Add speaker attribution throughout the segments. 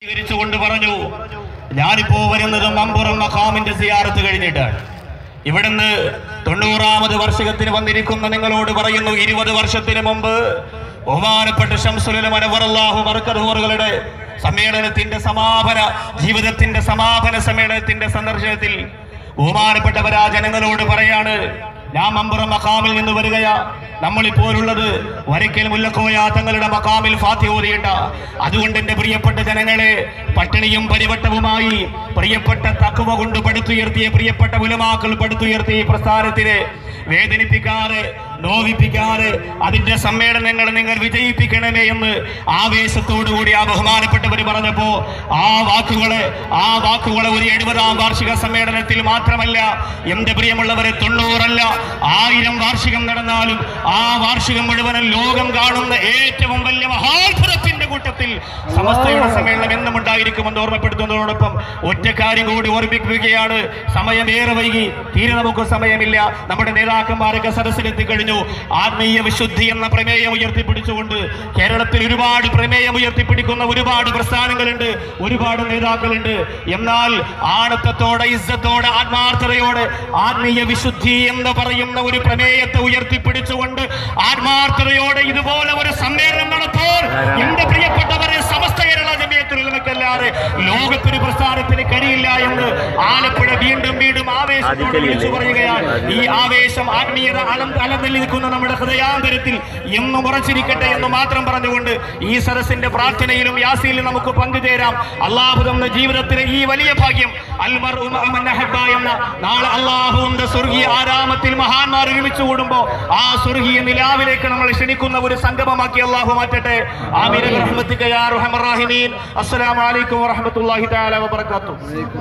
Speaker 1: സ്വീകരിച്ചുകൊണ്ട് പറഞ്ഞു ഞാനിപ്പോ വരുന്നത് മമ്പുറം മഖാമിന്റെ സിയാറത്ത് കഴിഞ്ഞിട്ടാണ് ഇവിടുന്ന് തൊണ്ണൂറാമത് വർഷത്തിന് വന്നിരിക്കുന്ന നിങ്ങളോട് പറയുന്നു ഇരുപത് വർഷത്തിന് മുമ്പ് ബഹുമാനപ്പെട്ട ഷംസുലമനവറല്ലാഹു മർക്കറുകളുടെ സമ്മേളനത്തിന്റെ സമാപന ജീവിതത്തിന്റെ സമാപന സമ്മേളനത്തിന്റെ സന്ദർശനത്തിൽ ബഹുമാനപ്പെട്ടവരാ ജനങ്ങളോട് പറയാണ് ഞാൻ മമ്പുറം മഖാമിൽ നിന്ന് വരികയാ നമ്മളിപ്പോഴുള്ളത് വരയ്ക്കൽ മുല്ലക്കോയ തങ്ങളുടെ മഖാമിൽ ഫാത്തി ഓതിയിട്ട അതുകൊണ്ട് എൻ്റെ പ്രിയപ്പെട്ട ജനങ്ങളെ പട്ടിണിയും പരിവട്ടവുമായി പ്രിയപ്പെട്ട തക്കുവ കൊണ്ട് പടുത്തുയർത്തിയ പ്രിയപ്പെട്ട ഉലമാക്കൾ പടുത്തുയർത്തിയ ഈ പ്രസ്ഥാനത്തിനെ വേദനിപ്പിക്കാതെ നോവിപ്പിക്കാതെ അതിന്റെ സമ്മേളനങ്ങൾ നിങ്ങൾ വിജയിപ്പിക്കണമേ എന്ന് ആവേശത്തോടുകൂടി ആ ബഹുമാനപ്പെട്ടവർ പറഞ്ഞപ്പോ ആ വാക്കുകളെ ആ വാക്കുകളെ ഒരു എഴുപതാം വാർഷിക സമ്മേളനത്തിൽ മാത്രമല്ല എന്റെ പ്രിയമുള്ളവരെ തൊണ്ണൂറല്ല ആയിരം വാർഷികം നടന്നാലും ആ വാർഷികം മുഴുവനും ലോകം കാണുന്ന ഏറ്റവും വലിയ മഹാത്ഭുതത്തിന്റെ കൂട്ടത്തിൽ സമസ്തയുടെ സമ്മേളനം എന്നും ഉണ്ടായിരിക്കുമെന്ന് ഓർമ്മപ്പെടുത്തുന്നതോടൊപ്പം ഒറ്റ കാര്യം കൂടി ഓർമ്മിപ്പിക്കുകയാണ് സമയം ഏറെ വൈകി തീരെ നമുക്ക് സമയമില്ല നമ്മുടെ നേതാക്കന്മാരൊക്കെ സദസ്സിലെത്തി കഴിഞ്ഞു ആത്മീയ വിശുദ്ധി എന്ന പ്രമേയം ഉയർത്തിപ്പിടിച്ചുകൊണ്ട് കേരളത്തിൽ ഒരുപാട് പ്രമേയം ഉയർത്തിപ്പിടിക്കുന്ന ഒരുപാട് പ്രസ്ഥാനങ്ങളുണ്ട് ഒരുപാട് നേതാക്കളുണ്ട് എന്നാൽ ആണത്തത്തോടെ ഇസ്സത്തോടെ ആത്മാർത്ഥതയോടെ ആത്മീയ വിശുദ്ധി എന്ന് പറയുന്ന ഒരു പ്രമേയത്തെ ഉയർത്തിപ്പിടിച്ചുകൊണ്ട് ആത്മാർത്ഥതയോടെ ഇതുപോലെ ഒരു സമ്മേളനം നടത്താൻ എന്റെ പ്രിയപ്പെട്ടവരെ സമസ്ത കേരള ജമിയത്തുലമക്കല്ലാതെ ലോകത്തൊരു പ്രസ്ഥാനത്തിന് കഴിയില്ല എന്ന് ആലപ്പുഴ വീണ്ടും വീണ്ടും ആവേശത്തോടെ വിളിച്ചു പറയുകയാണ് ഈ ആവേശം ആത്മീയത അലം അലന്തല്ലി നിൽക്കുന്ന നമ്മുടെ ഹൃദയാന്തരത്തിൽ എന്നും ഉറച്ചിരിക്കട്ടെ എന്ന് മാത്രം പറഞ്ഞുകൊണ്ട് ഈ സദസ്സിന്റെ പ്രാർത്ഥനയിലും യാസിയിലും നമുക്ക് പങ്കുചേരാം അള്ളാഹു തന്ന ജീവിതത്തിലെ ഈ വലിയ ഭാഗ്യം അൽമർ എന്ന നാളെ അള്ളാഹുവിന്റെ സ്വർഗീയ ആരാമത്തിൽ മഹാന്മാർ ഒരുമിച്ച് കൂടുമ്പോ ആ സ്വർഗീയ നിലാവിലേക്ക് നമ്മൾ ക്ഷണിക്കുന്ന ഒരു സംഗമമാക്കി അള്ളാഹു മാറ്റട്ടെ ആമീൻ റഹ്മത്തിക യാ അർഹമർ റഹീമീൻ അസ്സലാമു അലൈക്കും വറഹ്മത്തുള്ളാഹി തആല വബറകാതുഹു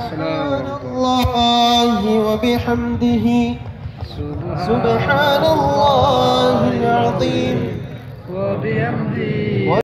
Speaker 2: الله وبحمده سبحان الله العظيم